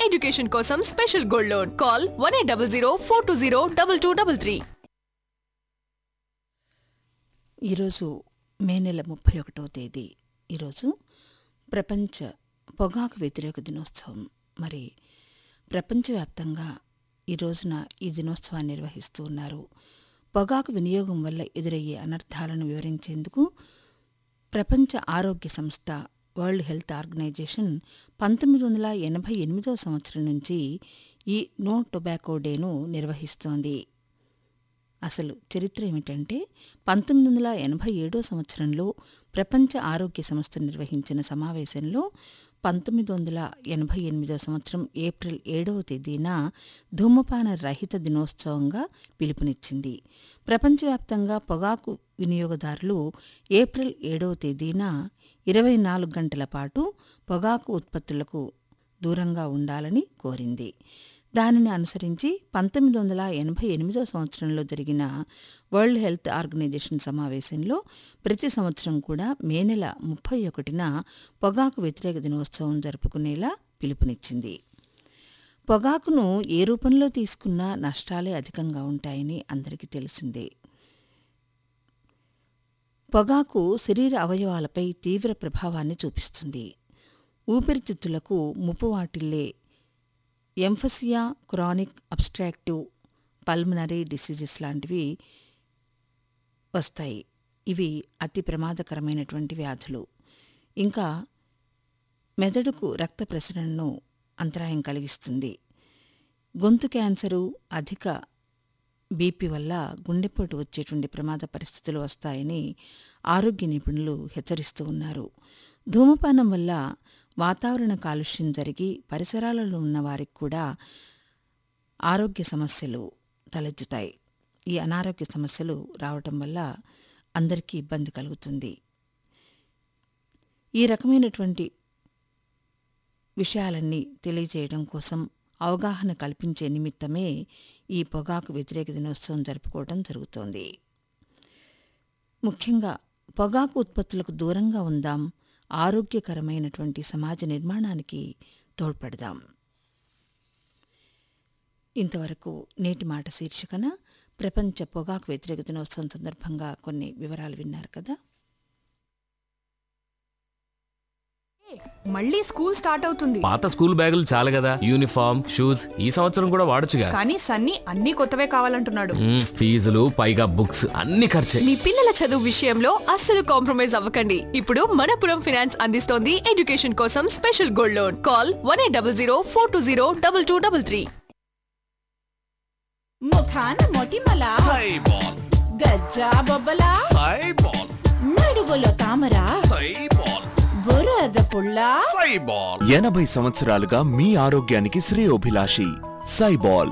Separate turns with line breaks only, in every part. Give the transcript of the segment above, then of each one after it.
education కోసం special gold loan call one eight double zero four two zero double two double three
ఈరోజు May నెల ముప్పై ఒకటవ తేదీ ఈరోజు ప్రపంచ పొగాకు వ్యతిరేక దినోత్సవం మరి ప్రపంచవ్యాప్తంగా ఈ రోజున ఈ దినోత్సవాన్ని నిర్వహిస్తూ ఉన్నారు పొగాకు వినియోగం వల్ల ఎదురయ్యే అనర్థాలను వివరించేందుకు ప్రపంచ ఆరోగ్య సంస్థ వరల్డ్ హెల్త్ ఆర్గనైజేషన్ పంతొమ్మిది వందల ఎనభై ఎనిమిదవ సంవత్సరం నుంచి ఈ నో టొబాకో డేను నిర్వహిస్తోంది అసలు చరిత్ర ఏమిటంటే పంతొమ్మిది వందల ఎనభై ఏడో సంవత్సరంలో ప్రపంచ ఆరోగ్య సంస్థ నిర్వహించిన సమావేశంలో పంతొమ్మిది వందల ఎనభై ఎనిమిదో సంవత్సరం ఏప్రిల్ ఏడవ తేదీన ధూమపాన రహిత దినోత్సవంగా పిలుపునిచ్చింది ప్రపంచవ్యాప్తంగా పొగాకు వినియోగదారులు ఏప్రిల్ ఏడవ తేదీన ఇరవై నాలుగు గంటల పాటు పొగాకు ఉత్పత్తులకు దూరంగా ఉండాలని కోరింది దానిని అనుసరించి పంతొమ్మిది వందల ఎనభై ఎనిమిదో సంవత్సరంలో జరిగిన వరల్డ్ హెల్త్ ఆర్గనైజేషన్ సమావేశంలో ప్రతి సంవత్సరం కూడా మే నెల ముప్పై ఒకటిన పొగాకు వ్యతిరేక దినోత్సవం జరుపుకునేలా పిలుపునిచ్చింది పొగాకును ఏ రూపంలో తీసుకున్నా నష్టాలే అధికంగా ఉంటాయని అందరికీ తెలిసిందే పొగాకు శరీర అవయవాలపై తీవ్ర ప్రభావాన్ని చూపిస్తుంది ఊపిరితిత్తులకు ముప్పు వాటిల్లే emphysema chronic obstructive pulmonary diseases లాంటివి వస్తాయి ఇవి అతి ప్రమాదకరమైనటువంటి వ్యాధులు ఇంకా మెదడుకు రక్త ప్రసరణను అంతరాయం కలిగిస్తుంది గొంతు క్యాన్సరు అధిక బీపీ వల్ల గుండెపోటు వచ్చేటువంటి ప్రమాద పరిస్థితులు వస్తాయని ఆరోగ్య నిపుణులు హెచ్చరిస్తూ ఉన్నారు ధూమపానం వల్ల వాతావరణ కాలుష్యం జరిగి పరిసరాలలో ఉన్న వారికి కూడా ఆరోగ్య సమస్యలు తలెత్తుతాయి ఈ అనారోగ్య సమస్యలు రావటం వల్ల అందరికీ ఇబ్బంది కలుగుతుంది ఈ రకమైనటువంటి విషయాలన్నీ తెలియజేయడం కోసం అవగాహన కల్పించే నిమిత్తమే ఈ పొగాకు వ్యతిరేక దినోత్సవం జరుపుకోవడం జరుగుతోంది ముఖ్యంగా పొగాకు ఉత్పత్తులకు దూరంగా ఉందాం ఆరోగ్యకరమైనటువంటి సమాజ నిర్మాణానికి తోడ్పడదాం ఇంతవరకు నేటి మాట శీర్షికన ప్రపంచ పొగాకు వ్యతిరేక దినోత్సవం సందర్భంగా కొన్ని వివరాలు విన్నారు కదా
మళ్ళీ స్కూల్ స్టార్ట్ అవుతుంది
పాత స్కూల్ బ్యాగులు చాలు కదా యూనిఫామ్ షూస్ ఈ సంవత్సరం కూడా వాడొచ్చుగా
కానీ సన్నీ అన్ని కొత్తవే కావాలంటున్నాడు
మ్మ్, ఫీజులు పైగా బుక్స్ అన్ని ఖర్చే
మీ పిల్లల చదువు విషయంలో అస్సలు కాంప్రమైజ్ అవ్వకండి ఇప్పుడు మనపురం ఫినాన్స్ అందిస్తోంది ఎడ్యుకేషన్ కోసం special gold loan call one eight double zero four two zero double two double three
ముఖాన మొటిమల
సైబాల్
గజ్జా బొబ్బల
సైబాల్
నడుగులో తామర
సైబాల్
బురద పుల్ల
సైబాల్
ఎనభై సంవత్సరాలుగా మీ ఆరోగ్యానికి శ్రేయోభిలాషి సైబాల్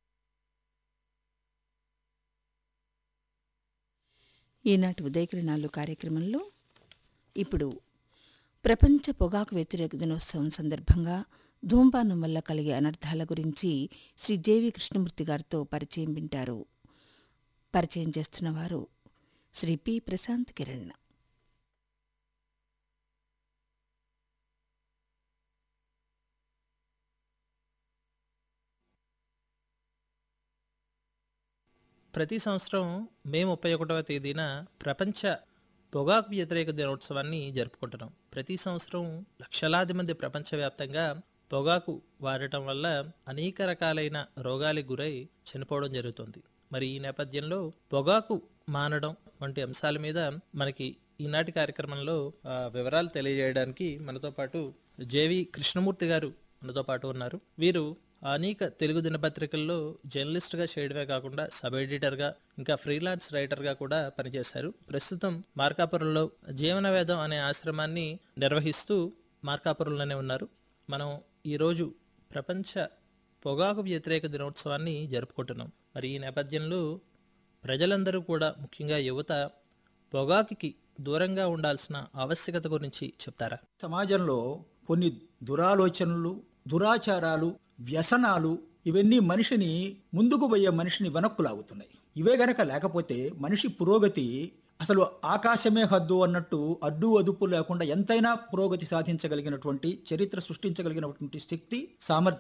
ఈనాటి ఉదయకిరణాలు కార్యక్రమంలో ఇప్పుడు ప్రపంచ పొగాకు వ్యతిరేక దినోత్సవం సందర్భంగా ధూమపానం వల్ల కలిగే అనర్థాల గురించి శ్రీ జేవి కృష్ణమూర్తి గారితో పరిచయం వింటారు పరిచయం చేస్తున్నవారు శ్రీ పి ప్రశాంత్ కిరణ్
ప్రతి సంవత్సరం మే ముప్పై ఒకటవ తేదీన ప్రపంచ పొగాకు వ్యతిరేక దినోత్సవాన్ని జరుపుకుంటున్నాం ప్రతి సంవత్సరం లక్షలాది మంది ప్రపంచవ్యాప్తంగా పొగాకు వాడటం వల్ల అనేక రకాలైన రోగాలకు గురై చనిపోవడం జరుగుతుంది మరి ఈ నేపథ్యంలో పొగాకు మానడం వంటి అంశాల మీద మనకి ఈనాటి కార్యక్రమంలో ఆ, వివరాలు తెలియజేయడానికి మనతో పాటు జేవి కృష్ణమూర్తి గారు మనతో పాటు ఉన్నారు వీరు అనేక తెలుగు దినపత్రికల్లో జర్నలిస్ట్గా చేయడమే కాకుండా సబ్ ఎడిటర్గా ఇంకా ఫ్రీలాన్స్ రైటర్గా కూడా పనిచేశారు ప్రస్తుతం మార్కాపురంలో జీవనవేదం అనే ఆశ్రమాన్ని నిర్వహిస్తూ మార్కాపురంలోనే ఉన్నారు మనం ఈరోజు ప్రపంచ పొగాకు వ్యతిరేక దినోత్సవాన్ని జరుపుకుంటున్నాం మరి ఈ నేపథ్యంలో ప్రజలందరూ కూడా ముఖ్యంగా యువత పొగాకుకి దూరంగా ఉండాల్సిన ఆవశ్యకత గురించి చెప్తారా
సమాజంలో కొన్ని దురాలోచనలు దురాచారాలు వ్యసనాలు ఇవన్నీ మనిషిని ముందుకు పోయే మనిషిని వెనక్కు లాగుతున్నాయి ఇవే గనక లేకపోతే మనిషి పురోగతి అసలు ఆకాశమే హద్దు అన్నట్టు అడ్డు అదుపు లేకుండా ఎంతైనా పురోగతి సాధించగలిగినటువంటి చరిత్ర సృష్టించగలిగినటువంటి శక్తి సామర్థ్యం